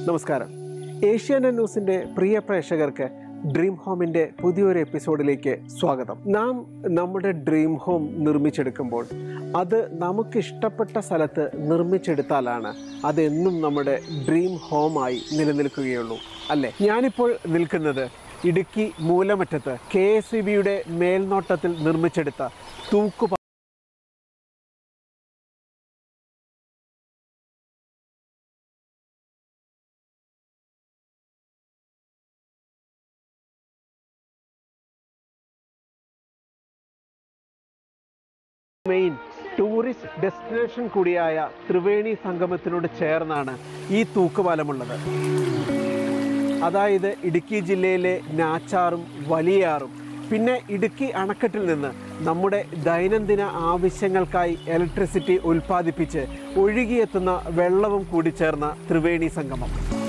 നമസ്കാരം ഏഷ്യാനെറ്റ് ന്യൂസിന്റെ പ്രിയ പ്രേക്ഷകർക്ക് ഡ്രീം ഹോമിന്റെ പുതിയൊരു എപ്പിസോഡിലേക്ക് സ്വാഗതം നാം നമ്മുടെ ഡ്രീം ഹോം നിർമ്മിച്ചെടുക്കുമ്പോൾ അത് നമുക്ക് ഇഷ്ടപ്പെട്ട സ്ഥലത്ത് നിർമ്മിച്ചെടുത്താലാണ് അതെന്നും നമ്മുടെ ഡ്രീം ഹോമായി നിലനിൽക്കുകയുള്ളൂ അല്ലേ ഞാനിപ്പോൾ നിൽക്കുന്നത് ഇടുക്കി മൂലമറ്റത്ത് കെ എസ് ഇ ബിയുടെ മേൽനോട്ടത്തിൽ നിർമ്മിച്ചെടുത്ത തൂക്കു മെയിൻ ടൂറിസ്റ്റ് ഡെസ്റ്റിനേഷൻ കൂടിയായ ത്രിവേണി സംഗമത്തിനോട് ചേർന്നാണ് ഈ തൂക്കുപാലമുള്ളത് അതായത് ഇടുക്കി ജില്ലയിലെ നാച്ചാറും വലിയാറും പിന്നെ ഇടുക്കി അണക്കെട്ടിൽ നിന്ന് നമ്മുടെ ദൈനംദിന ആവശ്യങ്ങൾക്കായി ഇലക്ട്രിസിറ്റി ഉൽപ്പാദിപ്പിച്ച് ഒഴുകിയെത്തുന്ന വെള്ളവും കൂടി ചേർന്ന ത്രിവേണി സംഗമം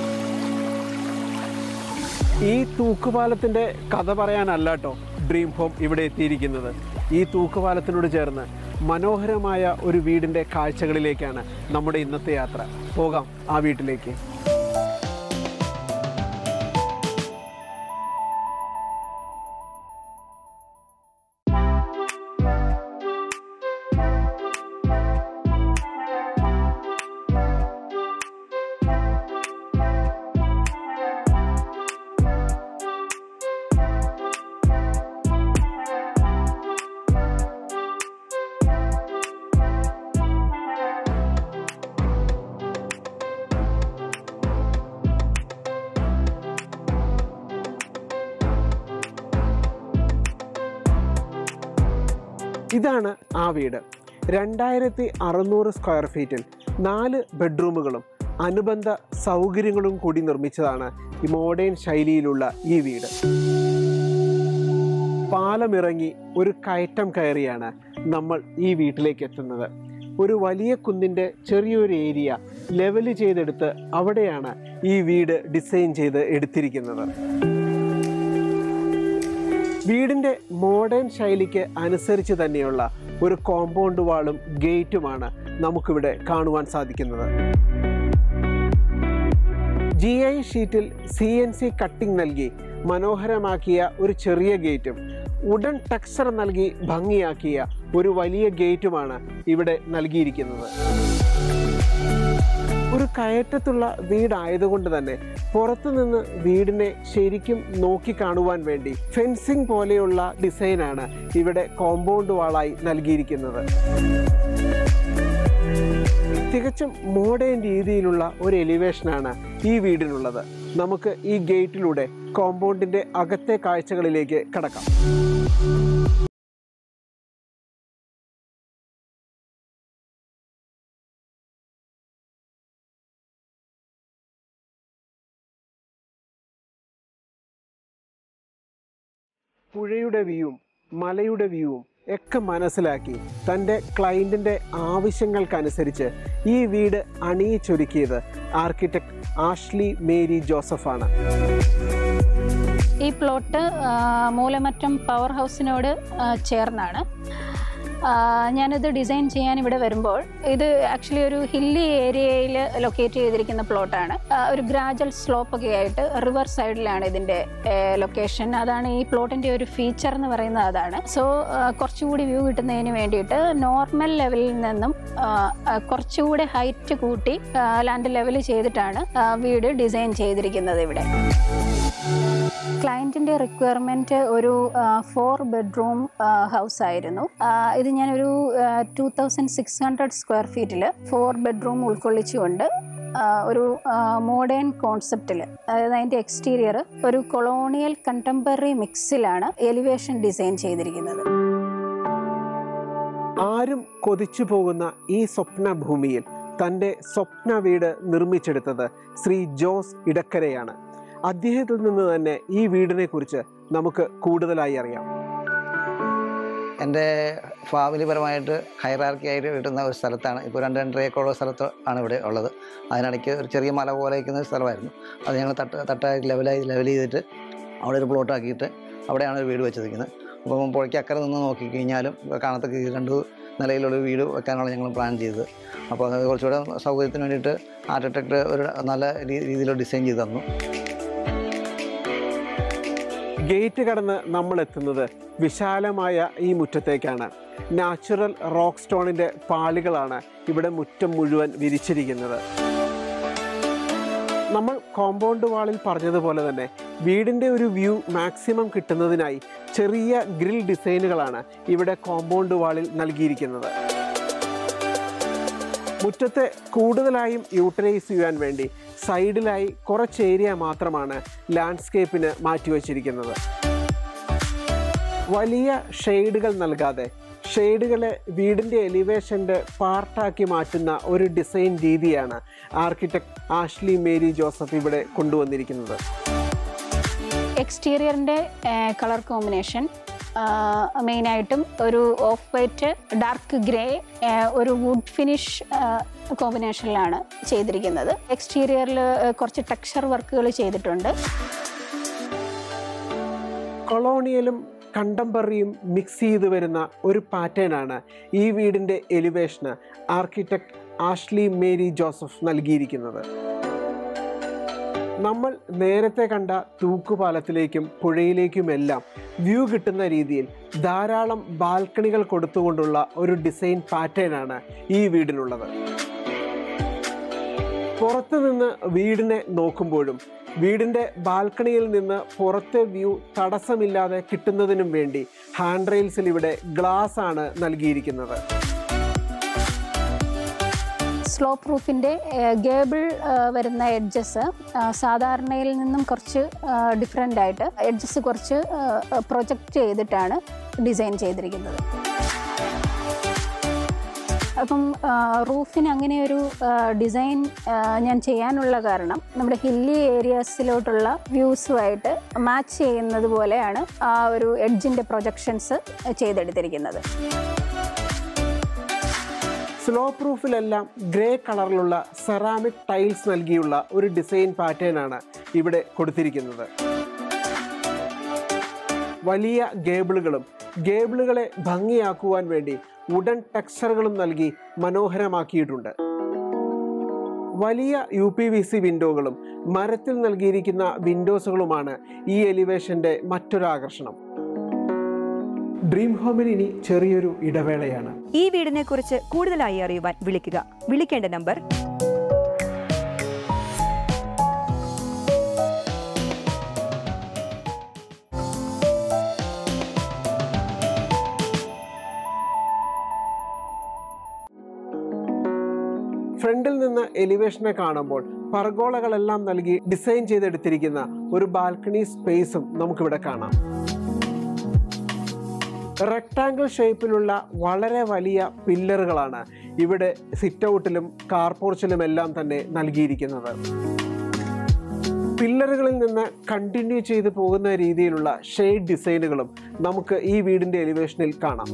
ഈ തൂക്കുപാലത്തിൻ്റെ കഥ പറയാനല്ല കേട്ടോ ഡ്രീം ഹോം ഇവിടെ എത്തിയിരിക്കുന്നത് ഈ തൂക്കുപാലത്തിനോട് ചേർന്ന് മനോഹരമായ ഒരു വീടിൻ്റെ കാഴ്ചകളിലേക്കാണ് നമ്മുടെ ഇന്നത്തെ യാത്ര പോകാം ആ വീട്ടിലേക്ക് ഇതാണ് ആ വീട് രണ്ടായിരത്തി അറുന്നൂറ് സ്ക്വയർ ഫീറ്റിൽ നാല് ബെഡ്റൂമുകളും അനുബന്ധ സൗകര്യങ്ങളും കൂടി നിർമ്മിച്ചതാണ് ഈ മോഡേൺ ശൈലിയിലുള്ള ഈ വീട് പാലമിറങ്ങി ഒരു കയറ്റം കയറിയാണ് നമ്മൾ ഈ വീട്ടിലേക്ക് എത്തുന്നത് ഒരു വലിയ കുന്നിൻ്റെ ചെറിയൊരു ഏരിയ ലെവല് ചെയ്തെടുത്ത് അവിടെയാണ് ഈ വീട് ഡിസൈൻ ചെയ്ത് എടുത്തിരിക്കുന്നത് വീടിന്റെ മോഡേൺ ശൈലിക്ക് അനുസരിച്ച് തന്നെയുള്ള ഒരു കോമ്പൗണ്ട് വാളും ഗേറ്റുമാണ് നമുക്കിവിടെ കാണുവാൻ സാധിക്കുന്നത് ജി ഐ ഷീറ്റിൽ സി എൻ സി കട്ടിംഗ് നൽകി മനോഹരമാക്കിയ ഒരു ചെറിയ ഗേറ്റും ഉടൻ ടെക്സ്ചർ നൽകി ഭംഗിയാക്കിയ ഒരു വലിയ ഗേറ്റുമാണ് ഇവിടെ നൽകിയിരിക്കുന്നത് ഒരു കയറ്റത്തുള്ള വീടായതുകൊണ്ട് തന്നെ പുറത്തു നിന്ന് വീടിനെ ശരിക്കും നോക്കി കാണുവാൻ വേണ്ടി ഫെൻസിംഗ് പോലെയുള്ള ഡിസൈനാണ് ഇവിടെ കോമ്പൗണ്ട് വാളായി നൽകിയിരിക്കുന്നത് തികച്ചും മോഡേൺ രീതിയിലുള്ള ഒരു എലിവേഷനാണ് ഈ വീടിനുള്ളത് നമുക്ക് ഈ ഗേറ്റിലൂടെ കോമ്പൗണ്ടിന്റെ അകത്തെ കാഴ്ചകളിലേക്ക് കടക്കാം പുഴയുടെ വ്യൂവും മലയുടെ വ്യൂവും ഒക്കെ മനസ്സിലാക്കി തൻ്റെ ക്ലയൻറ്റിൻ്റെ ആവശ്യങ്ങൾക്കനുസരിച്ച് ഈ വീട് അണിയിച്ചൊരുക്കിയത് ആർക്കിടെക്ട് ആഷ്ലി മേരി ജോസഫാണ് ഈ പ്ലോട്ട് ആ, മൂലമറ്റം പവർ ഹൗസിനോട് ആ, ചേർന്നാണ് ആ, ഞാനിത് ഡിസൈൻ ചെയ്യാൻ ഇവിടെ വരുമ്പോൾ ഇത് ആക്ച്വലി ഒരു ഹില്ലി ഏരിയയിൽ ലൊക്കേറ്റ് ചെയ്തിരിക്കുന്ന പ്ലോട്ടാണ് ആ, ഒരു ഗ്രാജൽ സ്ലോപ്പ് ഒക്കെ ആയിട്ട് റിവർ സൈഡിലാണ് ഇതിൻ്റെ ലൊക്കേഷൻ അതാണ് ഈ പ്ലോട്ടിൻ്റെ ഒരു ഫീച്ചർ എന്ന് പറയുന്നത് അതാണ് സോ കുറച്ചുകൂടി വ്യൂ കിട്ടുന്നതിന് വേണ്ടിയിട്ട് നോർമൽ ലെവലിൽ നിന്നും ആ, ആ, കുറച്ചുകൂടി ഹൈറ്റ് കൂട്ടി ലാൻഡ് ലെവൽ ചെയ്തിട്ടാണ് ആ, വീട് ഡിസൈൻ ചെയ്തിരിക്കുന്നത് ഇവിടെ ക്ലയൻറ്റിൻ്റെ റിക്വയർമെൻറ്റ് ഒരു ഫോർ ബെഡ്റൂം ഹൗസ് ആയിരുന്നു ആ, ഇത് ഞാനൊരു two thousand six hundred square ഫീറ്റിൽ ഫോർ ബെഡ്റൂം ഉൾക്കൊള്ളിച്ചുകൊണ്ട് ആ, ഒരു മോഡേൺ കോൺസെപ്റ്റിൽ അതായത് അതിൻ്റെ എക്സ്റ്റീരിയർ ഒരു കൊളോണിയൽ കണ്ടംപററി മിക്സിലാണ് എലിവേഷൻ ഡിസൈൻ ചെയ്തിരിക്കുന്നത് ആരും കൊതിച്ചു പോകുന്ന ഈ സ്വപ്ന ഭൂമിയിൽ തൻ്റെ സ്വപ്ന വീട് നിർമ്മിച്ചെടുത്തത് ശ്രീ ജോസ് ഇടക്കരയാണ് അദ്ദേഹത്തിൽ നിന്ന് തന്നെ ഈ വീടിനെ കുറിച്ച് നമുക്ക് കൂടുതലായി അറിയാം എൻ്റെ ഫാമിലി പരമായിട്ട് ഹൈറാർക്കി ആയിട്ട് കിട്ടുന്ന ഒരു സ്ഥലത്താണ് ഇപ്പോൾ രണ്ട് രണ്ടര ഏക്കറുള്ള സ്ഥലത്ത് ആണ് ഇവിടെ ഉള്ളത് അതിനിടയ്ക്ക് ഒരു ചെറിയ മല പോലെ ഇരിക്കുന്ന ഒരു സ്ഥലമായിരുന്നു അത് ഞങ്ങൾ തട്ട് തട്ടായി ലെവലായി ലെവൽ ചെയ്തിട്ട് അവിടെ ഒരു പ്ലോട്ട് ആക്കിയിട്ട് അവിടെയാണ് ഒരു വീട് വെച്ചിരിക്കുന്നത് അപ്പം പുഴയ്ക്ക് അക്കരെ നിന്ന് നോക്കിക്കഴിഞ്ഞാലും കാണത്തക്ക ഈ രണ്ട് നിലയിലുള്ള ഒരു വീട് വെക്കാനാണ് ഞങ്ങൾ പ്ലാൻ ചെയ്തത് അപ്പോൾ അത് കുറച്ചുകൂടെ സൗകര്യത്തിന് വേണ്ടിയിട്ട് ആർക്കിടെക്ട് ഒരു നല്ല രീ- രീതിയിൽ ഡിസൈൻ ചെയ്ത് തന്നു ഗേറ്റ് കടന്ന് നമ്മൾ എത്തുന്നത് വിശാലമായ ഈ മുറ്റത്തേക്കാണ് നാച്ചുറൽ റോക്ക് സ്റ്റോണിന്റെ പാളികളാണ് ഇവിടെ മുറ്റം മുഴുവൻ വിരിച്ചിരിക്കുന്നത് നമ്മൾ കോമ്പൗണ്ട് വാളിൽ പറഞ്ഞതുപോലെ തന്നെ വീടിൻ്റെ ഒരു വ്യൂ മാക്സിമം കിട്ടുന്നതിനായി ചെറിയ ഗ്രിൽ ഡിസൈനുകളാണ് ഇവിടെ കോമ്പൗണ്ട് വാളിൽ നൽകിയിരിക്കുന്നത് മുറ്റത്തെ കൂടുതലായും യൂട്ടിലൈസ് ചെയ്യാൻ വേണ്ടി സൈഡിലായി കുറച്ച് ഏരിയ മാത്രമാണ് ലാൻഡ്സ്കേപ്പിന് മാറ്റിവെച്ചിരിക്കുന്നത് വലിയ ഷെയ്ഡുകൾ നൽകാതെ ഷെയ്ഡുകളെ വീടിൻ്റെ എലിവേഷൻ്റെ പാർട്ടാക്കി മാറ്റുന്ന ഒരു ഡിസൈൻ രീതിയാണ് ആർക്കിടെക്ട് ആഷ്ലി മേരി ജോസഫ് ഇവിടെ കൊണ്ടുവന്നിരിക്കുന്നത് എക്സ്റ്റീരിയറിൻ്റെ കളർ കോമ്പിനേഷൻ മെയിനായിട്ടും ഒരു ഓഫ് വൈറ്റ് ഡാർക്ക് ഗ്രേ ഒരു വുഡ് ഫിനിഷ് കോമ്പിനേഷനിലാണ് ചെയ്തിരിക്കുന്നത് എക്സ്റ്റീരിയറിൽ കുറച്ച് ടെക്സ്ചർ വർക്കുകൾ ചെയ്തിട്ടുണ്ട് കൊളോണിയലും കണ്ടംപററിയും മിക്സ് ചെയ്ത് വരുന്ന ഒരു പാറ്റേൺ ആണ് ഈ വീടിൻ്റെ എലിവേഷന് ആർക്കിടെക്ട് ആഷ്ലി മേരി ജോസഫ് നൽകിയിരിക്കുന്നത് നമ്മൾ നേരത്തെ കണ്ട തൂക്കുപാലത്തിലേക്കും പുഴയിലേക്കുമെല്ലാം വ്യൂ കിട്ടുന്ന രീതിയിൽ ധാരാളം ബാൽക്കണികൾ കൊടുത്തുകൊണ്ടുള്ള ഒരു ഡിസൈൻ പാറ്റേൺ ആണ് ഈ വീടിനുള്ളത് പുറത്തു നിന്ന് വീടിനെ നോക്കുമ്പോഴും വീടിൻ്റെ ബാൽക്കണിയിൽ നിന്ന് പുറത്തെ വ്യൂ തടസ്സമില്ലാതെ കിട്ടുന്നതിനും വേണ്ടി ഹാൻഡ് റെയിൽസിൽ ഇവിടെ ഗ്ലാസ് ആണ് നൽകിയിരിക്കുന്നത് സ്ലോപ്പ് റൂഫിൻ്റെ ഗേബിൾ വരുന്ന എഡ്ജസ് സാധാരണയിൽ നിന്നും കുറച്ച് ഡിഫറെൻ്റ് ആയിട്ട് എഡ്ജസ് കുറച്ച് പ്രൊജക്റ്റ് ചെയ്തിട്ടാണ് ഡിസൈൻ ചെയ്തിരിക്കുന്നത് അപ്പം റൂഫിന് അങ്ങനെ ഒരു ഡിസൈൻ ഞാൻ ചെയ്യാനുള്ള കാരണം നമ്മുടെ ഹില്ലി ഏരിയാസിലോട്ടുള്ള വ്യൂസുമായിട്ട് മാച്ച് ചെയ്യുന്നത് പോലെയാണ് ആ ഒരു എഡ്ജിൻ്റെ പ്രൊജക്ഷൻസ് ചെയ്തെടുത്തിരിക്കുന്നത് സ്ലോപ്പ് റൂഫിലെല്ലാം ഗ്രേ കളറിലുള്ള സെറാമിക് ടൈൽസ് നൽകിയുള്ള ഒരു ഡിസൈൻ പാറ്റേൺ ആണ് ഇവിടെ കൊടുത്തിരിക്കുന്നത് വലിയ ഗേബിളുകളും ഗേബിളുകളെ ഭംഗിയാക്കുവാൻ വേണ്ടി വുഡൻ ടെക്സ്ചറുകളും നൽകി മനോഹരമാക്കിയിട്ടുണ്ട് വലിയ യു പി വി സി വിൻഡോകളും മരത്തിൽ നൽകിയിരിക്കുന്ന വിൻഡോസുകളുമാണ് ഈ എലിവേഷന്റെ മറ്റൊരു ആകർഷണം ഡ്രീം ഹോമിന് ഇനി ചെറിയൊരു ഇടവേളയാണ് ഈ വീടിനെ കുറിച്ച് കൂടുതലായി അറിയുവാൻ വിളിക്കുക വിളിക്കേണ്ട നമ്പർ ഫ്രണ്ടിൽ നിന്ന് എലിവേഷനെ കാണുമ്പോൾ പർഗോളകളെല്ലാം നൽകി ഡിസൈൻ ചെയ്തെടുത്തിരിക്കുന്ന ഒരു ബാൽക്കണി സ്പേസും നമുക്കിവിടെ കാണാം റെക്ടാങ്കിൾ ഷേപ്പിലുള്ള വളരെ വലിയ പില്ലറുകളാണ് ഇവിടെ സിറ്റ് ഔട്ടിലും കാർപോർച്ചിലും എല്ലാം തന്നെ നൽകിയിരിക്കുന്നത് പില്ലറുകളിൽ നിന്ന് കണ്ടിന്യൂ ചെയ്തു പോകുന്ന രീതിയിലുള്ള ഷെയ്ഡ് ഡിസൈനുകളും നമുക്ക് ഈ വീടിന്റെ എലിവേഷനിൽ കാണാം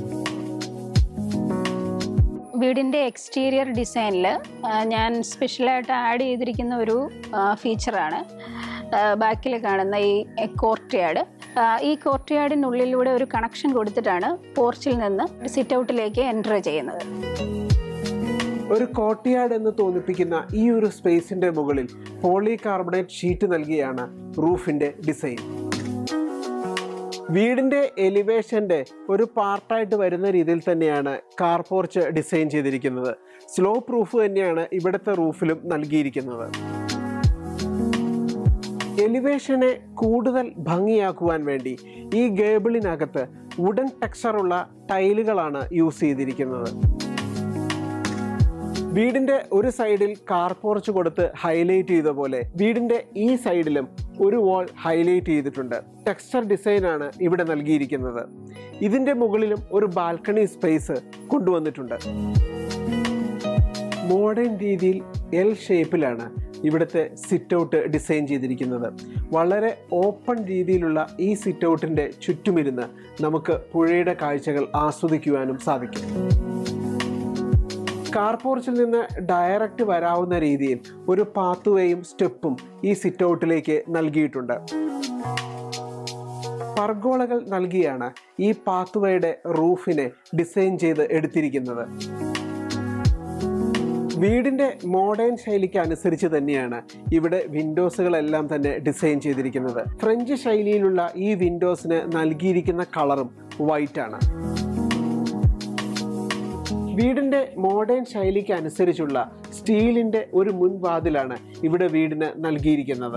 വീടിൻ്റെ എക്സ്റ്റീരിയർ ഡിസൈനിൽ ഞാൻ സ്പെഷ്യലായിട്ട് ആഡ് ചെയ്തിരിക്കുന്ന ഒരു ഫീച്ചറാണ് ബാക്കിൽ കാണുന്ന ഈ കോർട്ട്യാർഡ് ഈ കോർട്ട്യാർഡിനുള്ളിലൂടെ ഒരു കണക്ഷൻ കൊടുത്തിട്ടാണ് പോർച്ചിൽ നിന്ന് സിറ്റ് ഔട്ടിലേക്ക് എൻ്റർ ചെയ്യുന്നത് ഒരു കോട്ടയാട് എന്ന് തോന്നിപ്പിക്കുന്ന ഈ ഒരു സ്പേസിന്റെ മുകളിൽ പോളി കാർബണേറ്റ് ഷീറ്റ് നൽകിയാണ് റൂഫിന്റെ ഡിസൈൻ വീടിന്റെ എലിവേഷന്റെ ഒരു പാർട്ടായിട്ട് വരുന്ന രീതിയിൽ തന്നെയാണ് കാർ പോർച്ച് ഡിസൈൻ ചെയ്തിരിക്കുന്നത് സ്ലോപ്പ് റൂഫ് തന്നെയാണ് ഇവിടുത്തെ റൂഫിലും നൽകിയിരിക്കുന്നത് എലിവേഷനെ കൂടുതൽ ഭംഗിയാക്കുവാൻ വേണ്ടി ഈ ഗേബിളിനകത്ത് വുഡൻ ടെക്സ്ചറുള്ള ടൈലുകളാണ് യൂസ് ചെയ്തിരിക്കുന്നത് വീടിന്റെ ഒരു സൈഡിൽ കാർ പോർച്ച് കൊടുത്ത് ഹൈലൈറ്റ് ചെയ്ത പോലെ വീടിന്റെ ഈ സൈഡിലും ഒരു വാൾ ഹൈലൈറ്റ് ചെയ്തിട്ടുണ്ട് ടെക്സ്ചർ ഡിസൈൻ ആണ് ഇവിടെ നൽകിയിരിക്കുന്നത് ഇതിന്റെ മുകളിലും ഒരു ബാൽക്കണി സ്പേസ് കൊണ്ടുവന്നിട്ടുണ്ട് മോഡേൺ രീതിയിൽ എൽ ഷേപ്പിലാണ് ഇവിടുത്തെ സിറ്റ് ഔട്ട് ഡിസൈൻ ചെയ്തിരിക്കുന്നത് വളരെ ഓപ്പൺ രീതിയിലുള്ള ഈ സിറ്റ് ഔട്ടിൻ്റെ ചുറ്റുമിരുന്ന് നമുക്ക് പുഴയുടെ കാഴ്ചകൾ ആസ്വദിക്കുവാനും സാധിക്കും കാർ പോർച്ചിൽ നിന്ന് ഡയറക്റ്റ് വരാവുന്ന രീതിയിൽ ഒരു പാത്തുവേയും സ്റ്റെപ്പും ഈ സിറ്റ് ഔട്ടിലേക്ക് നൽകിയിട്ടുണ്ട് പർഗോളകൾ നൽകിയാണ് ഈ പാത്വേയുടെ റൂഫിനെ ഡിസൈൻ ചെയ്ത് എടുത്തിരിക്കുന്നത് വീടിന്റെ മോഡേൺ ശൈലിക്ക് അനുസരിച്ച് തന്നെയാണ് ഇവിടെ വിൻഡോസുകളെല്ലാം തന്നെ ഡിസൈൻ ചെയ്തിരിക്കുന്നത് ഫ്രഞ്ച് ശൈലിയിലുള്ള ഈ വിൻഡോസിന് നൽകിയിരിക്കുന്ന കളറും വൈറ്റ് ആണ് വീടിന്റെ മോഡേൺ ശൈലിക്ക് അനുസരിച്ചുള്ള സ്റ്റീലിന്റെ ഒരു മുൻവാതിലാണ് ഇവിടെ വീടിന് നൽകിയിരിക്കുന്നത്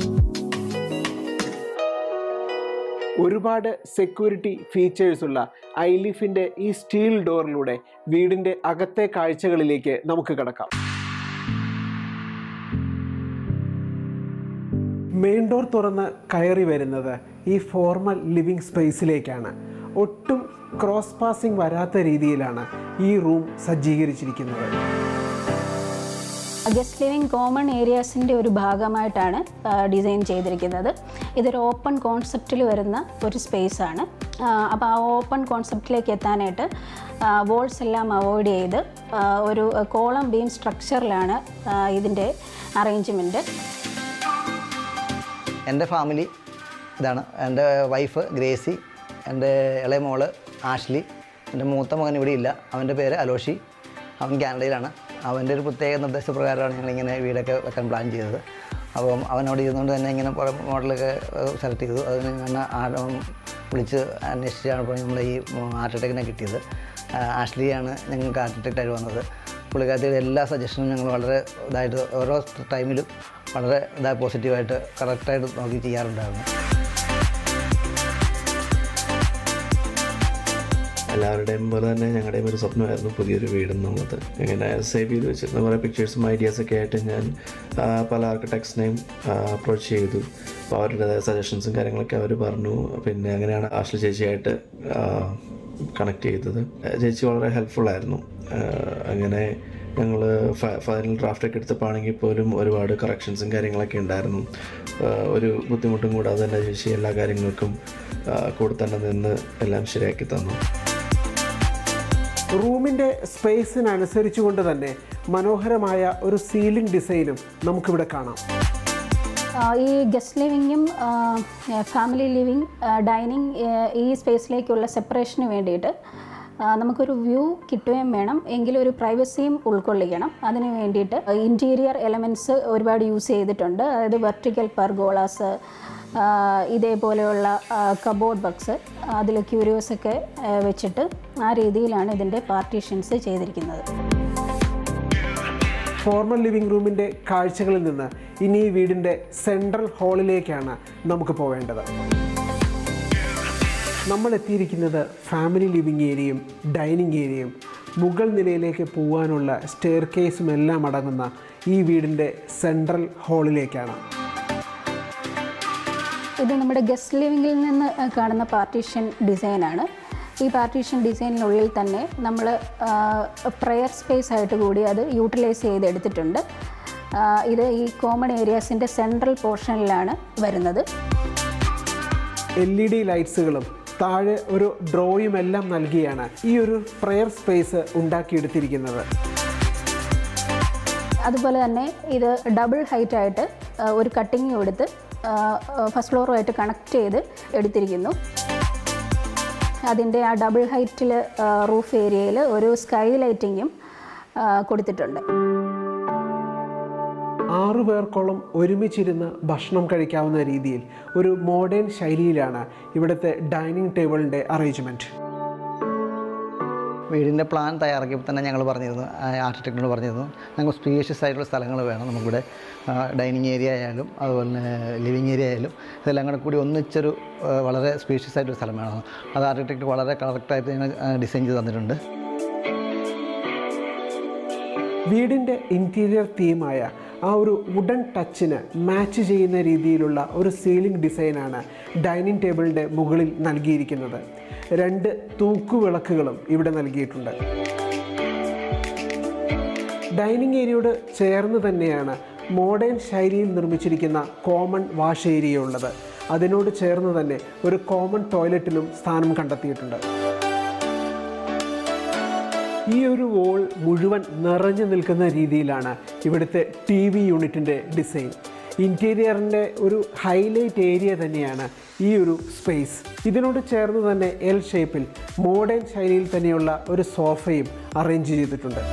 ഒരുപാട് സെക്യൂരിറ്റി ഫീച്ചേഴ്സ് ഉള്ള ഐലിഫിന്റെ ഈ സ്റ്റീൽ ഡോറിലൂടെ വീടിന്റെ അകത്തെ കാഴ്ചകളിലേക്ക് നമുക്ക് കടക്കാം മെയിൻ ഡോർ തുറന്ന് കയറി വരുന്നത് ഈ ഫോർമൽ ലിവിംഗ് സ്പേസിലേക്കാണ് ഒട്ടും ക്രോസ് പാസിംഗ് വരാത്ത രീതിയിലാണ് ഈ റൂം സജ്ജീകരിച്ചിരിക്കുന്നത് ഗസ്റ്റ് ലിവിങ് കോമൺ ഏരിയാസിൻ്റെ ഒരു ഭാഗമായിട്ടാണ് ഡിസൈൻ ചെയ്തിരിക്കുന്നത് ഇതൊരു ഓപ്പൺ കോൺസെപ്റ്റിൽ വരുന്ന ഒരു സ്പേസ് ആണ് അപ്പോൾ ആ ഓപ്പൺ കോൺസെപ്റ്റിലേക്ക് എത്താനായിട്ട് വോൾസ് എല്ലാം അവോയ്ഡ് ചെയ്ത് ആ, ഒരു കോളം ബീം സ്ട്രക്ചറിലാണ് ഇതിൻ്റെ അറേഞ്ച്മെൻറ്റ് എൻ്റെ ഫാമിലി ഇതാണ് എൻ്റെ വൈഫ് ഗ്രേസി എൻ്റെ ഇളയ മോള് ആഷ്ലി എൻ്റെ മൂത്ത മകൻ ഇവിടെ ഇല്ല അവൻ്റെ പേര് അലോഷി അവൻ കാനഡയിലാണ് അവൻ്റെ ഒരു പ്രത്യേക നിർദ്ദേശപ്രകാരമാണ് ഞങ്ങളിങ്ങനെ വീടൊക്കെ വെക്കാൻ പ്ലാൻ ചെയ്തത് അപ്പം അവനോട് ഇരുന്നുകൊണ്ട് തന്നെ ഇങ്ങനെ കുറേ മോഡലൊക്കെ സെലക്ട് ചെയ്തു അതിന് ഞാൻ ആ- വിളിച്ച് അന്വേഷിച്ചാണ് ഇപ്പോൾ നമ്മൾ ഈ ആർട്ടിടെക്റ്റിനെ കിട്ടിയത് ആ, ആഷ്ലിയാണ് ഞങ്ങൾക്ക് ആർട്ടിടെക്റ്റായിട്ട് വന്നത് പുള്ളിക്കാരത്തിയുടെ എല്ലാ സജഷനും ഞങ്ങൾ വളരെ ഇതായിട്ട് ഓരോ ടൈമിലും വളരെ ഇതായി പോസിറ്റീവായിട്ട് കറക്റ്റായിട്ട് നോക്കി ചെയ്യാറുണ്ടായിരുന്നു എല്ലാവരുടെയും പോലെ തന്നെ ഞങ്ങളുടെയും ഒരു സ്വപ്നമായിരുന്നു പുതിയൊരു വീട് എന്നുള്ളത് ഇങ്ങനെ സേവ് ചെയ്ത് വെച്ചിരുന്ന കുറേ പിക്ചേഴ്സും ഐഡിയാസൊക്കെ ആയിട്ട് ഞാൻ ആ, പല ആർക്കിടെക്ട്സിനെയും അപ്രോച്ച് ചെയ്തു അപ്പോൾ അവരുടെ സജഷൻസും കാര്യങ്ങളൊക്കെ അവർ പറഞ്ഞു പിന്നെ അങ്ങനെയാണ് ആശ്ല ചേച്ചിയായിട്ട് കണക്ട് ചെയ്തത് ചേച്ചി വളരെ ഹെൽപ്ഫുള്ളായിരുന്നു അങ്ങനെ ഞങ്ങൾ ഫൈനൽ ഡ്രാഫ്റ്റൊക്കെ എടുത്തപ്പോഴാണെങ്കിൽ പോലും ഒരുപാട് കറക്ഷൻസും കാര്യങ്ങളൊക്കെ ഉണ്ടായിരുന്നു ആ, ഒരു ബുദ്ധിമുട്ടും കൂടാതെ തന്നെ ചേച്ചി എല്ലാ കാര്യങ്ങൾക്കും ആ, കൂടെ തന്നെ നിന്ന് എല്ലാം ശരിയാക്കി തന്നു റൂമിന്റെ സ്പേസിനനുസരിച്ചുകൊണ്ട് തന്നെ മനോഹരമായ ഒരു സീലിംഗ് ഡിസൈനും നമുക്കിവിടെ കാണാം ആ, ഈ ഗസ്റ്റ് ലിവിങ്ങും ഫാമിലി ലിവിങ് ഡൈനിങ് ഈ സ്പേസിലേക്കുള്ള സെപ്പറേഷന് വേണ്ടിയിട്ട് ആ, നമുക്കൊരു വ്യൂ കിട്ടുകയും വേണം എങ്കിലും ഒരു പ്രൈവസിയും ഉൾക്കൊള്ളിക്കണം അതിന് വേണ്ടിയിട്ട് ഇൻറ്റീരിയർ എലമെൻറ്റ്സ് ഒരുപാട് യൂസ് ചെയ്തിട്ടുണ്ട് അതായത് വെർട്ടിക്കൽ പെർഗോളാസ് ഇതേപോലെയുള്ള കബോർഡ് ബക്സ് അതിൽ ക്യൂരിയോസൊക്കെ വെച്ചിട്ട് ആ രീതിയിലാണ് ഇതിൻ്റെ പാർട്ടീഷൻസ് ചെയ്തിരിക്കുന്നത് ഫോർമൽ ലിവിംഗ് റൂമിന്റെ കാഴ്ചകളിൽ നിന്ന് ഇനി ഈ വീടിന്റെ സെൻട്രൽ ഹാളിലേക്കാണ് നമുക്ക് പോവേണ്ടത് നമ്മൾ എത്തിയിരിക്കുന്നത് ഫാമിലി ലിവിംഗ് ഏരിയയും ഡൈനിങ് ഏരിയയും മുകൾ നിലയിലേക്ക് പോകാനുള്ള സ്റ്റെയർ കേസും എല്ലാം അടങ്ങുന്ന ഈ വീടിൻ്റെ സെൻട്രൽ ഹാളിലേക്കാണ് ഇത് നമ്മുടെ ഗസ്റ്റ് ലിവിങ്ങിൽ നിന്ന് കാണുന്ന പാർട്ടീഷൻ ഡിസൈനാണ് ഈ പാർട്ടീഷൻ ഡിസൈനിനുള്ളിൽ തന്നെ നമ്മൾ പ്രെയർ സ്പേസ് ആയിട്ട് കൂടി അത് യൂട്ടിലൈസ് ചെയ്തെടുത്തിട്ടുണ്ട് ആ, ഇത് ഈ കോമൺ ഏരിയാസിൻ്റെ സെൻട്രൽ പോർഷനിലാണ് വരുന്നത് എൽ ഇ ഡി ലൈറ്റ്സുകളും താഴെ ഒരു ഡ്രോയും എല്ലാം നൽകിയാണ് ഈ ഒരു പ്രെയർ സ്പേസ് ഉണ്ടാക്കിയെടുത്തിരിക്കുന്നത് അതുപോലെ തന്നെ ഇത് ഡബിൾ ഹൈറ്റ് ആയിട്ട് ആ, ഒരു കട്ടിങ് കൊടുത്ത് ഫസ്റ്റ് ഫ്ലോറുമായിട്ട് കണക്ട് ചെയ്ത് എടുത്തിരിക്കുന്നു അതിൻ്റെ ആ ഡബിൾ ഹൈറ്റിൽ റൂഫ് ഏരിയയിൽ ഒരു സ്കൈ ലൈറ്റിങ്ങും കൊടുത്തിട്ടുണ്ട് ആറു പേർക്കോളം ഒരുമിച്ചിരുന്ന് ഭക്ഷണം കഴിക്കാവുന്ന രീതിയിൽ ഒരു മോഡേൺ ശൈലിയിലാണ് ഇവിടുത്തെ ഡൈനിങ് ടേബിളിൻ്റെ അറേഞ്ച്മെൻറ്റ് വീടിൻ്റെ പ്ലാൻ തയ്യാറാക്കിയപ്പോൾ തന്നെ ഞങ്ങൾ പറഞ്ഞിരുന്നു ആർക്കിടെക്റ്റിനോട് പറഞ്ഞിരുന്നു ഞങ്ങൾക്ക് സ്പേഷ്യസ് ആയിട്ടുള്ള സ്ഥലങ്ങൾ വേണം നമുക്കിവിടെ ഡൈനിങ് ഏരിയ ആയാലും അതുപോലെ തന്നെ ലിവിങ് ഏരിയ ആയാലും ഇതെല്ലാം കൂടെ കൂടി ഒന്നിച്ചൊരു ആ, വളരെ സ്പേഷ്യസ് ആയിട്ടൊരു സ്ഥലം വേണം അത് ആർക്കിടെക്റ്റ് വളരെ കറക്റ്റായിട്ട് ഞങ്ങൾ ഡിസൈൻ ചെയ്ത് തന്നിട്ടുണ്ട് വീടിൻ്റെ ഇൻറ്റീരിയർ തീമായ ആ ഒരു വുഡൻ ടച്ചിന് മാച്ച് ചെയ്യുന്ന രീതിയിലുള്ള ഒരു സീലിംഗ് ഡിസൈനാണ് ഡൈനിങ് ടേബിളിൻ്റെ മുകളിൽ നൽകിയിരിക്കുന്നത് രണ്ട് തൂക്കുവിളക്കുകളും ഇവിടെ നൽകിയിട്ടുണ്ട് ഡൈനിങ് ഏരിയയോട് ചേർന്ന് തന്നെയാണ് മോഡേൺ ശൈലിയിൽ നിർമ്മിച്ചിരിക്കുന്ന കോമൺ വാഷ് ഏരിയ ഉള്ളത് അതിനോട് ചേർന്ന് തന്നെ ഒരു കോമൺ ടോയ്ലറ്റിനും സ്ഥാനം കണ്ടെത്തിയിട്ടുണ്ട് ഈ ഒരു വോൾ മുഴുവൻ നിറഞ്ഞു നിൽക്കുന്ന രീതിയിലാണ് ഇവിടുത്തെ ടി വി യൂണിറ്റിൻ്റെ ഡിസൈൻ ഇൻറ്റീരിയറിൻ്റെ ഒരു ഹൈലൈറ്റ് ഏരിയ തന്നെയാണ് ഈ ഒരു സ്പേസ് ഇതിനോട് ചേർന്ന് തന്നെ എൽ ഷേപ്പിൽ മോഡേൺ ശൈലിയിൽ തന്നെയുള്ള ഒരു സോഫയും അറേഞ്ച് ചെയ്തിട്ടുണ്ട്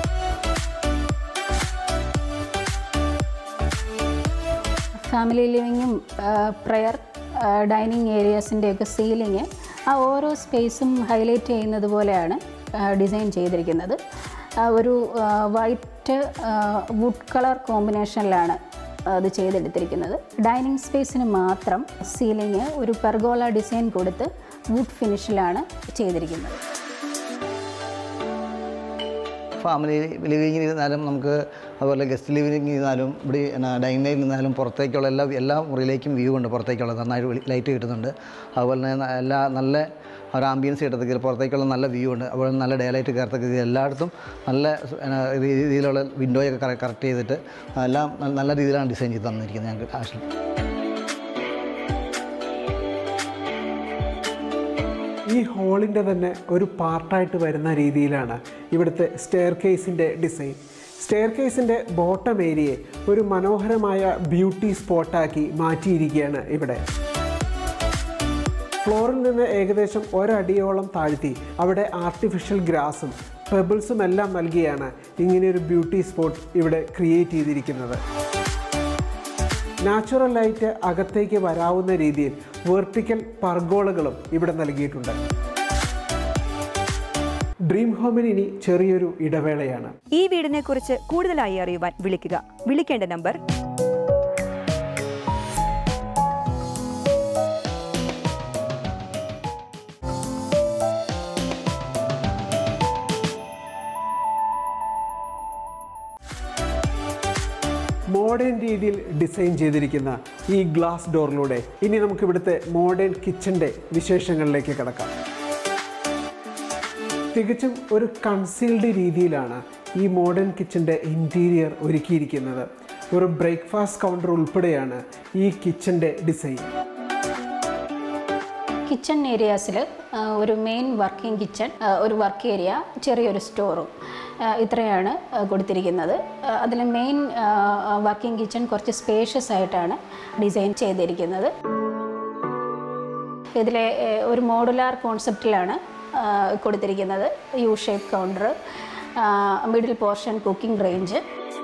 ഫാമിലി ലിവിങ്ങും പ്രയർ ഡൈനിങ് ഏരിയാസിൻ്റെയൊക്കെ സീലിംഗ് ആ ഓരോ സ്പേസും ഹൈലൈറ്റ് ചെയ്യുന്നത് പോലെയാണ് ഡിസൈൻ ചെയ്തിരിക്കുന്നത് ആ ഒരു വൈറ്റ് വുഡ് കളർ കോമ്പിനേഷനിലാണ് അത് ചെയ്തെടുത്തിരിക്കുന്നത് ഡൈനിങ് സ്പേസിന് മാത്രം സീലിംഗ് ഒരു പെർഗോള ഡിസൈൻ കൊടുത്ത് വുഡ് ഫിനിഷിലാണ് ചെയ്തിരിക്കുന്നത് ഫാമിലി ലിവിങ്ങിൽ ഇരുന്നാലും നമുക്ക് അതുപോലെ ഗസ്റ്റ് ലിവിങ്ങിൽ ഇരുന്നാലും ഇവിടെ ഡൈനിങ്ങിൽ ഇരുന്നാലും പുറത്തേക്കുള്ള എല്ലാ എല്ലാ മുറിയിലേക്കും വ്യൂ ഉണ്ട് പുറത്തേക്കുള്ള നന്നായിട്ട് ലൈറ്റ് കിട്ടുന്നുണ്ട് അതുപോലെ തന്നെ എല്ലാ നല്ല ഒരു ആംബിയൻസ് കിട്ടത്തക്ക പുറത്തേക്കുള്ള നല്ല വ്യൂ ഉണ്ട് അതുപോലെ നല്ല ഡേ ലൈറ്റ് കയറത്തക്ക രീതിയിൽ എല്ലായിടത്തും നല്ല എന്നാ, രീതിയിലുള്ള വിൻഡോയൊക്കെ കറക്റ്റ് ചെയ്തിട്ട് എല്ലാം നല്ല- നല്ല രീതിയിലാണ് ഡിസൈൻ ചെയ്ത് തന്നിരിക്കുന്നത് ഞങ്ങൾക്ക് ആവശ്യം ഈ ഹാളിൻ്റെ തന്നെ ഒരു പാർട്ടായിട്ട് വരുന്ന രീതിയിലാണ് ഇവിടുത്തെ സ്റ്റെയർ കേസിൻ്റെ ഡിസൈൻ സ്റ്റെയർ കേസിൻ്റെ ബോട്ടം ഏരിയയെ ഒരു മനോഹരമായ ബ്യൂട്ടി സ്പോട്ടാക്കി മാറ്റിയിരിക്കുകയാണ് ഇവിടെ ഫ്ലോറിൽ നിന്ന് ഏകദേശം ഒരടിയോളം താഴ്ത്തി അവിടെ ആർട്ടിഫിഷ്യൽ ഗ്രാസും പെബിൾസും എല്ലാം നൽകിയാണ് ഇങ്ങനെയൊരു ബ്യൂട്ടി സ്പോട്ട് ഇവിടെ ക്രിയേറ്റ് ചെയ്തിരിക്കുന്നത് നാച്ചുറൽ ലൈറ്റ് അകത്തേക്ക് വരാവുന്ന രീതിയിൽ വെർട്ടിക്കൽ പർഗോളകളും ഇവിടെ നൽകിയിട്ടുണ്ട് ഡ്രീം ഹോമിന് ഇനി ചെറിയൊരു ഇടവേളയാണ് ഈ വീടിനെ കുറിച്ച് കൂടുതലായി അറിയുവാൻ വിളിക്കുക വിളിക്കേണ്ട നമ്പർ മോഡേൺ രീതിയിൽ ഡിസൈൻ ചെയ്തിരിക്കുന്ന ഈ ഗ്ലാസ് ഡോറിലൂടെ ഇനി നമുക്ക് ഇവിടുത്തെ മോഡേൺ കിച്ചൻ്റെ വിശേഷങ്ങളിലേക്ക് കിടക്കാം തികച്ചും ഒരു കൺസീൽഡ് രീതിയിലാണ് ഈ മോഡേൺ കിച്ചൻ്റെ ഇൻറ്റീരിയർ ഒരുക്കിയിരിക്കുന്നത് ഒരു ബ്രേക്ക്ഫാസ്റ്റ് കൗണ്ടർ ഉൾപ്പെടെയാണ് ഈ കിച്ചൻ്റെ ഡിസൈൻ കിച്ചൺ ഏരിയാസിൽ ഒരു മെയിൻ വർക്കിംഗ് കിച്ചൺ ഒരു വർക്ക് ഏരിയ ചെറിയൊരു സ്റ്റോറും ഇത്രയാണ് ആ, കൊടുത്തിരിക്കുന്നത് അതിൽ മെയിൻ വർക്കിംഗ് കിച്ചൺ കുറച്ച് സ്പേഷ്യസ് ആയിട്ടാണ് ഡിസൈൻ ചെയ്തിരിക്കുന്നത് ഇതിലെ ഏഹ്, ഒരു മോഡുലാർ കോൺസെപ്റ്റിലാണ് ആ, കൊടുത്തിരിക്കുന്നത് U shape counter middle portion cooking range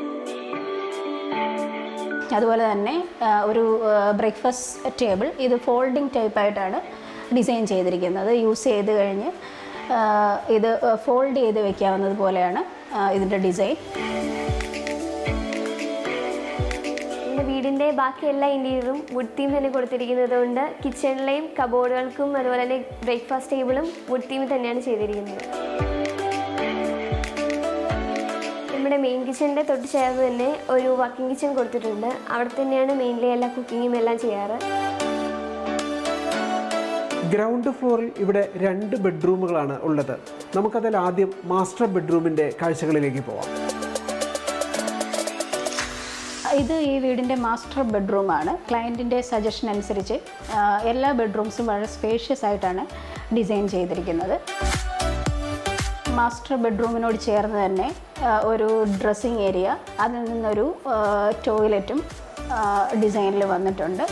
അതുപോലെ തന്നെ ആ, ഒരു ബ്രേക്ക്ഫാസ്റ്റ് ടേബിൾ ഇത് ഫോൾഡിംഗ് ടൈപ്പായിട്ടാണ് ഡിസൈൻ ചെയ്തിരിക്കുന്നത് യൂസ് ചെയ്ത് കഴിഞ്ഞ് ആ, ഇത് ഫോൾഡ് ചെയ്ത് വെക്കാവുന്നത് പോലെയാണ് ആ, ഇതിൻ്റെ ഡിസൈൻ എൻ്റെ വീടിൻ്റെ ബാക്കി എല്ലാ ഇൻറ്റീരിയറും വുഡ് തീം തന്നെ കൊടുത്തിരിക്കുന്നത് കൊണ്ട് കിച്ചണിലെയും കബോർഡുകൾക്കും അതുപോലെ തന്നെ ബ്രേക്ക്ഫാസ്റ്റ് ടേബിളും വുഡ് തീം തന്നെയാണ് ചെയ്തിരിക്കുന്നത് നമ്മുടെ മെയിൻ കിച്ചണിൻ്റെ തൊട്ട് ചേർന്ന് തന്നെ ഒരു വർക്കിംഗ് കിച്ചൺ കൊടുത്തിട്ടുണ്ട് അവിടെ തന്നെയാണ് മെയിൻലി എല്ലാ കുക്കിങ്ങും എല്ലാം ചെയ്യാറ് ഗ്രൗണ്ട് ഫ്ലോറിൽ ഇവിടെ രണ്ട് ബെഡ്റൂമുകളാണ് ഉള്ളത് നമുക്കതിൽ ആദ്യം മാസ്റ്റർ ബെഡ്റൂമിൻ്റെ കാഴ്ചകളിലേക്ക് പോവാം ഇത് ഈ വീടിൻ്റെ മാസ്റ്റർ ബെഡ്റൂമാണ് ക്ലയൻറ്റിൻ്റെ സജഷൻ അനുസരിച്ച് ആ, എല്ലാ ബെഡ്റൂംസും വളരെ സ്പേഷ്യസ് ആയിട്ടാണ് ഡിസൈൻ ചെയ്തിരിക്കുന്നത് മാസ്റ്റർ ബെഡ്റൂമിനോട് ചേർന്ന് തന്നെ ആ, ഒരു ഡ്രസ്സിങ് ഏരിയ അതിൽ നിന്നൊരു ടോയ്ലറ്റും ഡിസൈനിൽ വന്നിട്ടുണ്ട്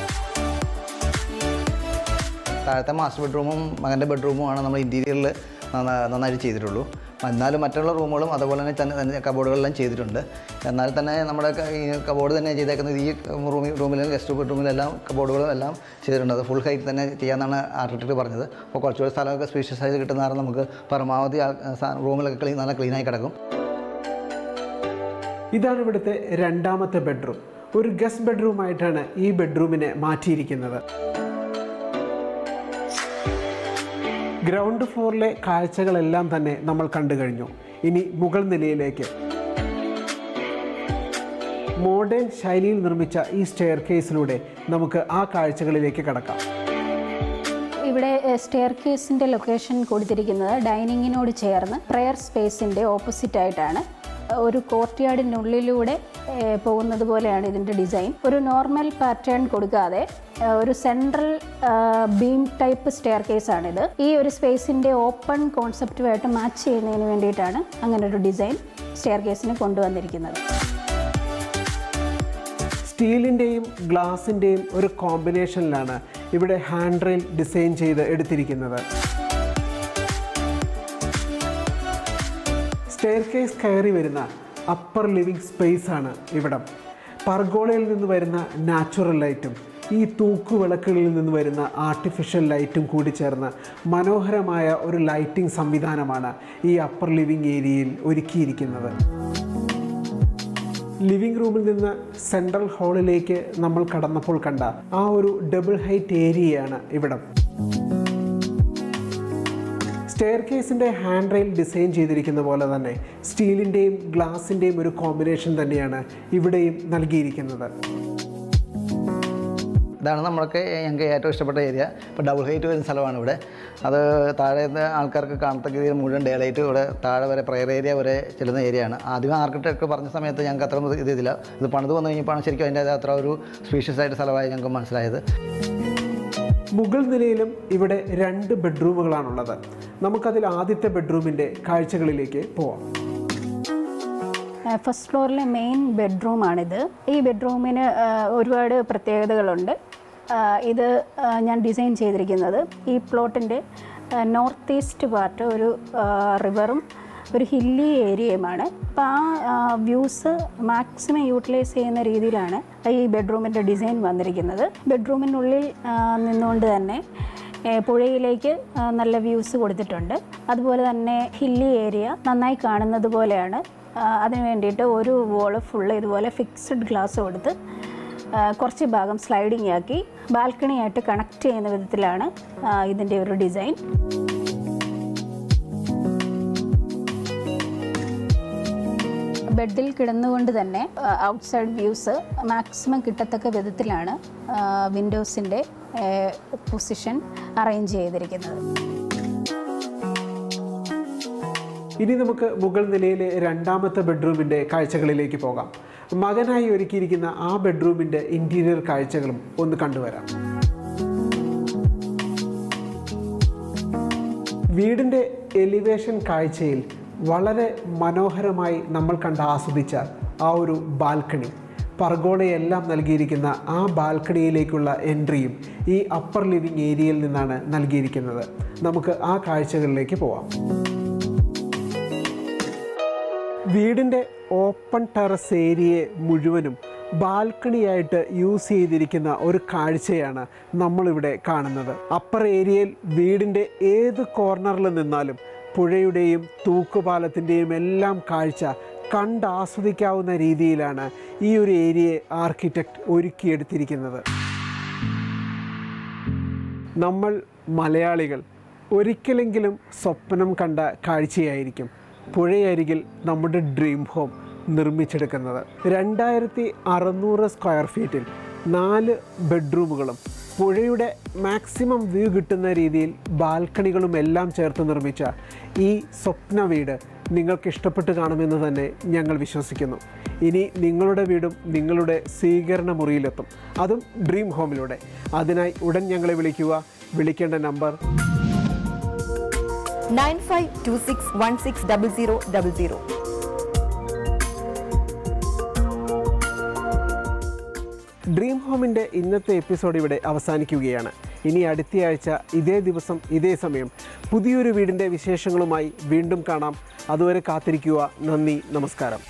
താഴത്തെ മാസ്റ്റർ ബെഡ്റൂമും മകൻ്റെ ബെഡ്റൂമുമാണ് നമ്മൾ ഇൻറ്റീരിയറിൽ നന്നായിട്ട് ചെയ്തിട്ടുള്ളൂ എന്നാലും മറ്റുള്ള റൂമുകളും അതുപോലെ തന്നെ തന്നെ തന്നെ കബോർഡുകളെല്ലാം ചെയ്തിട്ടുണ്ട് എന്നാൽ തന്നെ നമ്മുടെ ക- ഈ കബോർഡ് തന്നെ ചെയ്തേക്കുന്നത് ഈ റൂമിൽ റൂമിലും ഗസ്റ്റ് ബെഡ്റൂമിലെല്ലാം കബോർഡുകളും എല്ലാം ചെയ്തിട്ടുണ്ട് അത് ഫുൾ ഹൈറ്റ് തന്നെ ചെയ്യാമെന്നാണ് ആർക്കിടെക്ട് പറഞ്ഞത് അപ്പോൾ കുറച്ചുകൂടി സ്ഥലമൊക്കെ സ്പേഷ്യസ് ആയിട്ട് കിട്ടുന്ന കാരണം നമുക്ക് പരമാവധി ആൾ- സാ- റൂമിലൊക്കെ ക്ലീൻ നല്ല ക്ലീനായി കിടക്കും ഇതാണ് ഇവിടുത്തെ രണ്ടാമത്തെ ബെഡ്റൂം ഒരു ഗസ്റ്റ് ബെഡ്റൂമായിട്ടാണ് ഈ ബെഡ്റൂമിനെ മാറ്റിയിരിക്കുന്നത് ഗ്രൗണ്ട് ഫ്ലോറിലെ കാഴ്ചകളെല്ലാം തന്നെ നമ്മൾ കണ്ടു കഴിഞ്ഞു ഇനി മുകൾ നിലയിലേക്ക് മോഡേൺ ശൈലിയിൽ നിർമ്മിച്ച ഈ സ്റ്റെയർ കേസിലൂടെ നമുക്ക് ആ കാഴ്ചകളിലേക്ക് കടക്കാം ഇവിടെ സ്റ്റെയർ കേസിൻ്റെ ലൊക്കേഷൻ കൊടുത്തിരിക്കുന്നത് ഡൈനിങ്ങിനോട് ചേർന്ന് പ്രെയർ സ്പേസിൻ്റെ ഓപ്പോസിറ്റ് ആയിട്ടാണ് ഒരു കോർട്ട്യാർഡിനുള്ളിലൂടെ ഏഹ്, പോകുന്നത് പോലെയാണ് ഇതിൻ്റെ ഡിസൈൻ ഒരു നോർമൽ പാറ്റേൺ കൊടുക്കാതെ ഏഹ്, ഒരു സെൻട്രൽ ബീം ടൈപ്പ് സ്റ്റെയർ കേസാണിത് ഈ ഒരു സ്പേസിൻ്റെ ഓപ്പൺ കോൺസെപ്റ്റുമായിട്ട് മാച്ച് ചെയ്യുന്നതിന് വേണ്ടിയിട്ടാണ് അങ്ങനെ ഒരു ഡിസൈൻ സ്റ്റെയർ കേസിന് കൊണ്ടുവന്നിരിക്കുന്നത് സ്റ്റീലിൻ്റെയും ഗ്ലാസിൻ്റെയും ഒരു കോമ്പിനേഷനിലാണ് ഇവിടെ ഹാൻഡ് റെയിൽ ഡിസൈൻ ചെയ്ത് എടുത്തിരിക്കുന്നത് സ്റ്റെയർ കേസ് കയറി വരുന്ന അപ്പർ ലിവിംഗ് സ്പേസ് ആണ് ഇവിടം പർഗോളയിൽ നിന്ന് വരുന്ന നാച്ചുറൽ ലൈറ്റും ഈ തൂക്കുവിളക്കുകളിൽ നിന്ന് വരുന്ന ആർട്ടിഫിഷ്യൽ ലൈറ്റും കൂടി ചേർന്ന് മനോഹരമായ ഒരു ലൈറ്റിംഗ് സംവിധാനമാണ് ഈ അപ്പർ ലിവിംഗ് ഏരിയയിൽ ഒരുക്കിയിരിക്കുന്നത് ലിവിംഗ് റൂമിൽ നിന്ന് സെൻട്രൽ ഹാളിലേക്ക് നമ്മൾ കടന്നപ്പോൾ കണ്ട ആ ഒരു ഡബിൾ ഹൈറ്റ് ഏരിയയാണ് ഇവിടം സ്റ്റെയർ കേസിൻ്റെ ഹാൻഡ് റെയിൽ ഡിസൈൻ ചെയ്തിരിക്കുന്ന പോലെ തന്നെ സ്റ്റീലിൻ്റെയും ഗ്ലാസിൻ്റെയും ഒരു കോമ്പിനേഷൻ തന്നെയാണ് ഇവിടെയും നൽകിയിരിക്കുന്നത് ഇതാണ് നമ്മൾക്ക് ഞങ്ങൾക്ക് ഏറ്റവും ഇഷ്ടപ്പെട്ട ഏരിയ ഇപ്പോൾ ഡബിൾ ഹൈറ്റ് വരുന്ന സ്ഥലമാണ് ഇവിടെ അത് താഴെ നിന്ന് ആൾക്കാർക്ക് കാണത്തക്ക രീതിയിൽ മുഴുവൻ ഡേ ലൈറ്റ് ഇവിടെ താഴെ വരെ പ്രയർ ഏരിയ വരെ ചെല്ലുന്ന ഏരിയയാണ് ആദ്യം ആർക്കിടെക്ട് പറഞ്ഞ സമയത്ത് ഞങ്ങൾക്ക് അത്ര ഇത് ഇതില്ല ഇത് പണിത് വന്നു കഴിഞ്ഞപ്പോഴാണ് ശരിക്കും അതിൻ്റെ അത്ര ഒരു സ്പീഷ്യസ് ആയിട്ട് സ്ഥലമായി ഞങ്ങൾക്ക് മനസ്സിലായത് മുകൾ നിലയിലും ഇവിടെ രണ്ട് ബെഡ്റൂമുകളാണുള്ളത് നമുക്കതിൽ ആദ്യത്തെ ബെഡ്റൂമിൻ്റെ കാഴ്ചകളിലേക്ക് പോവാം ഫസ്റ്റ് ഫ്ലോറിലെ മെയിൻ ബെഡ്റൂമാണിത് ഈ ബെഡ്റൂമിന് ആ, ഒരുപാട് പ്രത്യേകതകളുണ്ട് ആ, ഇത് ആ, ഞാൻ ഡിസൈൻ ചെയ്തിരിക്കുന്നത് ഈ പ്ലോട്ടിൻ്റെ നോർത്ത് ഈസ്റ്റ് പാർട്ട് ഒരു റിവറും ഒരു ഹില്ലി ഏരിയയുമാണ് അപ്പോൾ ആ വ്യൂസ് മാക്സിമം യൂട്ടിലൈസ് ചെയ്യുന്ന രീതിയിലാണ് ഈ ബെഡ്റൂമിൻ്റെ ഡിസൈൻ വന്നിരിക്കുന്നത് ബെഡ്റൂമിനുള്ളിൽ ആ, നിന്നുകൊണ്ട് തന്നെ ഏ, പുഴയിലേക്ക് ആ, നല്ല വ്യൂസ് കൊടുത്തിട്ടുണ്ട് അതുപോലെ തന്നെ ഹില്ലി ഏരിയ നന്നായി കാണുന്നത് പോലെയാണ് ആ, അതിന് വേണ്ടിയിട്ട് ഒരു വോള് ഫുള്ള് ഇതുപോലെ ഫിക്സഡ് ഗ്ലാസ് കൊടുത്ത് ആ, കുറച്ച് ഭാഗം സ്ലൈഡിങ് ആക്കി ബാൽക്കണിയായിട്ട് കണക്ട് ചെയ്യുന്ന വിധത്തിലാണ് ആ, ഇതിൻ്റെ ഒരു ഡിസൈൻ ബെഡിൽ കിടന്നുകൊണ്ട് തന്നെ ഔട്ട്സൈഡ് വ്യൂസ് മാക്സിമം കിട്ടത്തക്ക വിധത്തിലാണ് വിൻഡോസിൻ്റെ പൊസിഷൻ അറേഞ്ച് ചെയ്തിരിക്കുന്നത് ഇനി നമുക്ക് മുകൾ നിലയിലെ രണ്ടാമത്തെ ബെഡ്റൂമിൻ്റെ കാഴ്ചകളിലേക്ക് പോകാം മകനായി ഒരുക്കിയിരിക്കുന്ന ആ ബെഡ്റൂമിൻ്റെ ഇൻറ്റീരിയർ കാഴ്ചകളും ഒന്ന് കണ്ടുവരാം വീടിൻ്റെ എലിവേഷൻ കാഴ്ചയിൽ വളരെ മനോഹരമായി നമ്മൾ കണ്ട് ആസ്വദിച്ച ആ ഒരു ബാൽക്കണി പർഗോളയെല്ലാം നൽകിയിരിക്കുന്ന ആ ബാൽക്കണിയിലേക്കുള്ള എൻട്രിയും ഈ അപ്പർ ലിവിംഗ് ഏരിയയിൽ നിന്നാണ് നൽകിയിരിക്കുന്നത് നമുക്ക് ആ കാഴ്ചകളിലേക്ക് പോവാം വീടിൻ്റെ ഓപ്പൺ ടെറസ് ഏരിയയെ മുഴുവനും ബാൽക്കണിയായിട്ട് യൂസ് ചെയ്തിരിക്കുന്ന ഒരു കാഴ്ചയാണ് നമ്മളിവിടെ കാണുന്നത് അപ്പർ ഏരിയയിൽ വീടിൻ്റെ ഏത് കോർണറിൽ നിന്നാലും പുഴയുടെയും തൂക്കുപാലത്തിൻ്റെയും എല്ലാം കാഴ്ച കണ്ട് ആസ്വദിക്കാവുന്ന രീതിയിലാണ് ഈ ഒരു ഏരിയയെ ആർക്കിടെക്റ്റ് ഒരുക്കിയെടുത്തിരിക്കുന്നത് നമ്മൾ മലയാളികൾ ഒരിക്കലെങ്കിലും സ്വപ്നം കണ്ട കാഴ്ചയായിരിക്കും പുഴയരികിൽ നമ്മുടെ ഡ്രീം ഹോം നിർമ്മിച്ചെടുക്കുന്നത് രണ്ടായിരത്തി അറുന്നൂറ് സ്ക്വയർ ഫീറ്റിൽ നാല് ബെഡ്റൂമുകളും പുഴയുടെ മാക്സിമം വ്യൂ കിട്ടുന്ന രീതിയിൽ ബാൽക്കണികളും എല്ലാം ചേർത്ത് നിർമ്മിച്ച ഈ സ്വപ്ന വീട് നിങ്ങൾക്ക് ഇഷ്ടപ്പെട്ട് കാണുമെന്ന് തന്നെ ഞങ്ങൾ വിശ്വസിക്കുന്നു ഇനി നിങ്ങളുടെ വീടും നിങ്ങളുടെ സ്വീകരണ മുറിയിലെത്തും അതും ഡ്രീം ഹോമിലൂടെ അതിനായി ഉടൻ ഞങ്ങളെ വിളിക്കുക വിളിക്കേണ്ട number nine five two six one six double zero double zero dream ഹോമിൻ്റെ ഇന്നത്തെ എപ്പിസോഡ് ഇവിടെ അവസാനിക്കുകയാണ് ഇനി അടുത്തയാഴ്ച ഇതേ ദിവസം ഇതേ സമയം പുതിയൊരു വീടിൻ്റെ വിശേഷങ്ങളുമായി വീണ്ടും കാണാം അതുവരെ കാത്തിരിക്കുക നന്ദി നമസ്കാരം